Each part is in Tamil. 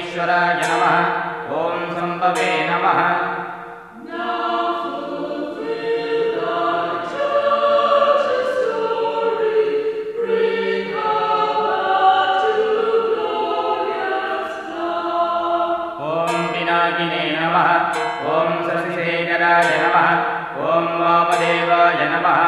ईश्वराय नमः ॐ सम्भवे नमः ॐ पिनाकिने नमः ॐ शशिशेखराय नमः ॐ वामदेवाय नमः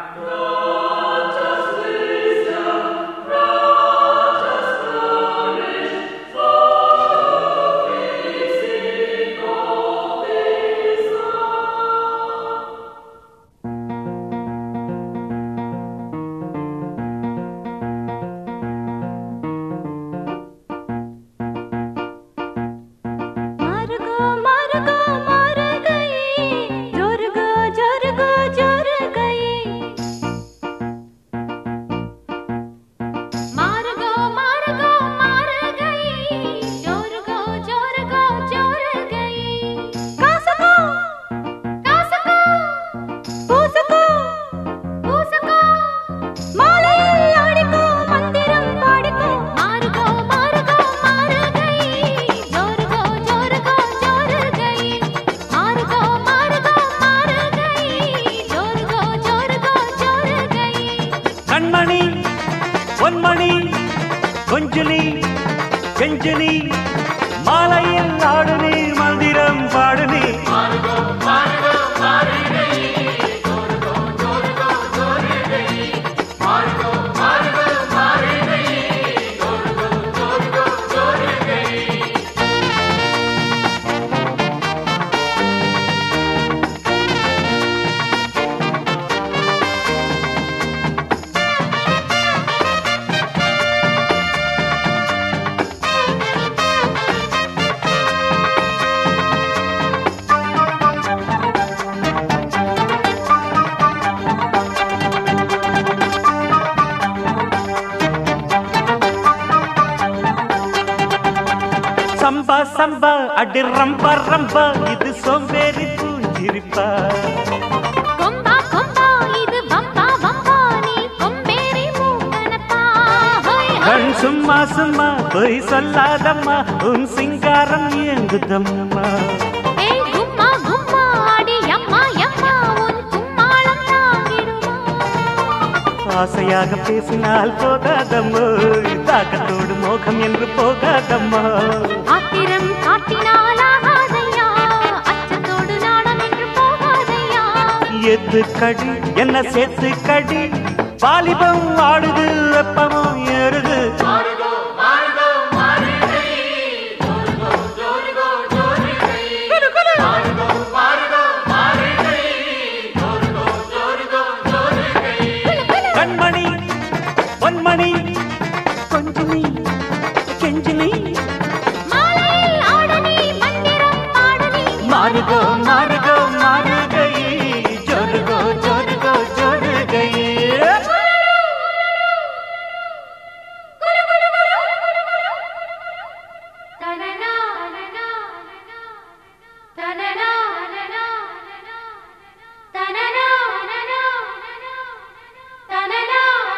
मार्गो मार्गो मार गई जोर गो जोर गो जोर गई मार्गो मार्गो मार गई जोर गो जोर गो जोर गई कासको कासको பூசக்கோ பூசக்கோ மாலையில் ஆடிக்கோ மந்திரம் பாடிக்கோ மாறுகோ மாறுகோ மாறுகை ஜோருகோ ஜோருகோ ஜோருகை மாறுகோ மாறுகோ மாறுகை ஜோருகோ ஜோருகோ ஜோருகை கண்மணி பொன்மணி கொஞ்சுனி கெஞ்சுனி மாலையில் ஆடு நீர் மந்திரம் பாடு நீ சம்பா சம்பா அடி ரம்பா ரம்பா இது சோம்பேறி பூஞ்சிரிப்பா கொம்பா கொம்பா இது வம்பா வம்பா நீ கொம்பேறி மூக்கனப்பா ஹோய் ஹோய் கண் சும்மா சும்மா பொய் சொல்லாதம்மா உன் சிங்காரம் இயங்குதம்மா ஏய் கும்மா கும்மா அடி அம்மா அம்மா உன் கும்மாளம் தாங்கிடுமா ஆசையாக பேசினால் போகாதம்மோ தாக்கத்தோடு மோகம் என்று போகாதம்மா ஆத்திரம் காட்டினால் ஆகாதையா அச்சத்தோடு நாணம் என்று போகாதையா எது கடி என்ன சேர்த்து கடி வாலிபம் ஆடுது வெப்பமும் ஏறுது கண்மணி பொன்மணி கொஞ்சுனி கெஞ்சுனி மாலையில் ஆடு நீ மந்திரம் பாடு நீ மாறுகோ மாறுகோ மாறுகை ஜோருகோ ஜோருகோ ஜோருகை தனனா தனனா தனனா தனனா தனனா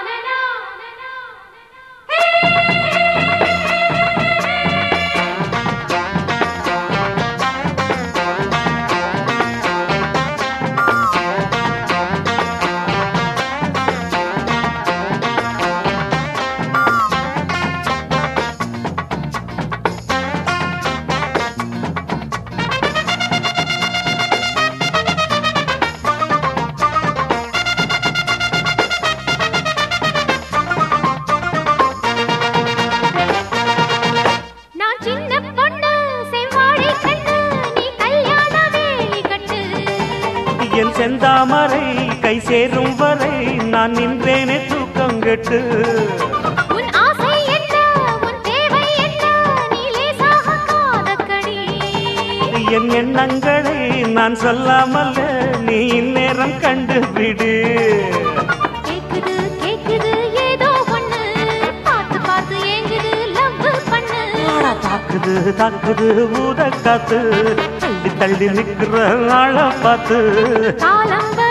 நான் சின்ன பொண்ணு செவ்வாழை கண்ணு நீ கல்யாண வேலி கட்டு என் செந்தாமரை கை சேரும் வரை நான் நின்றேனே தூக்கம் கெட்டு உன் ஆசை என்ன உன் தேவை என்ன நீ லேசாக காதக்கடி என் எண்ணங்களை நான் சொல்லாமல் நீ இந்நேரம் கண்டுபிடு கேக்குது கேக்குது ஏதோ ஒண்ணு பார்த்து பார்த்து ஏங்குது லவ் பண்ணு தாக்குது தாக்குது ஊத காத்து தள்ளி தள்ளி நிக்கிற ஆள பார்த்து காலம்